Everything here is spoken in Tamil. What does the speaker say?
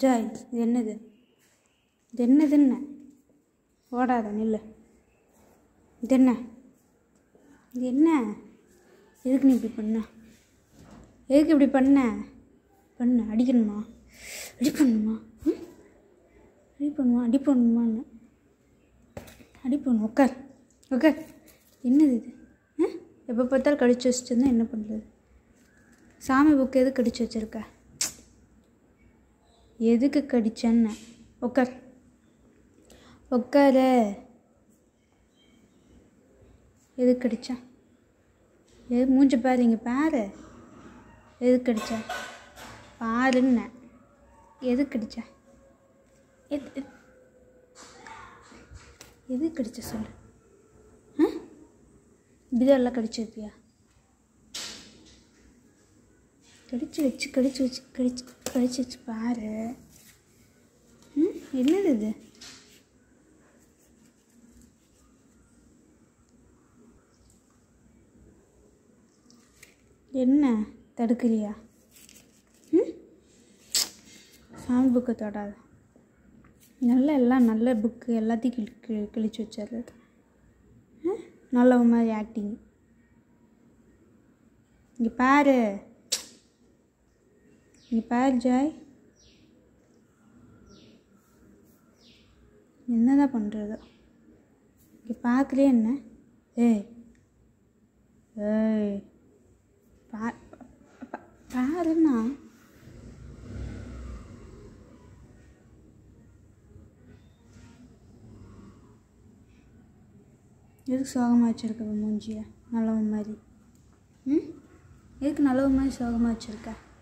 ஜாய் இது என்னது இது என்னதுன்னு ஓடாத நில்லு இது என்ன இது என்ன எதுக்கு நீ இப்படி பண்ண எதுக்கு இப்படி பண்ண பண்ண அடிக்கணுமா அடி பண்ணுமா ம்? அடி பண்ணுமா அடி பண்ணுமான்னு அடி பண்ணும் உட்கார் உட்கார் என்னது இது ஆ எப்போ பார்த்தாலும் கடிச்சு வச்சுட்டு என்ன பண்ணுறது சாமி புக்கு எதுக்கு கடிச்சு வச்சிருக்க எதுக்கு கடிச்சேன்னு உட்கார் உட்கார எதுக்கு கடிச்சா எது மூஞ்சி பாரு இங்கே பாரு எதுக்கு கடிச்சா பாருன்ன எதுக்கு கடிச்சா எது எது- எதுக்கு கடிச்ச சொல்லு ஆ இப்படிதான் கடிச்சு வைப்பியா கடிச்சு வச்சு கடிச்சு வச்சு கடிச்சு கடிச்சு வச்சு பாரு ம் என்னது இது என்ன தடுக்கிறியா ம் சாமி புக்கை தொடாத நல்ல எல்லாம் நல்ல புக்கு எல்லாத்தையும் கிளி கி- கிழிச்சு வச்சிடுறது ம் நல்லவ மாதிரி ஆக்டிங் இங்கே பாரு இங்கே பாரு ஜாய் என்னதான் பண்ணுறது இங்கே பார்க்கலையே என்ன ஏய் ஏய் பா பா- பாருண்ணா எதுக்கு சோகமாக வச்சுருக்க மூஞ்சிய நல்லவன் மாதிரி ம் எதுக்கு நல்லவன் மாதிரி சோகமாக வச்சுருக்க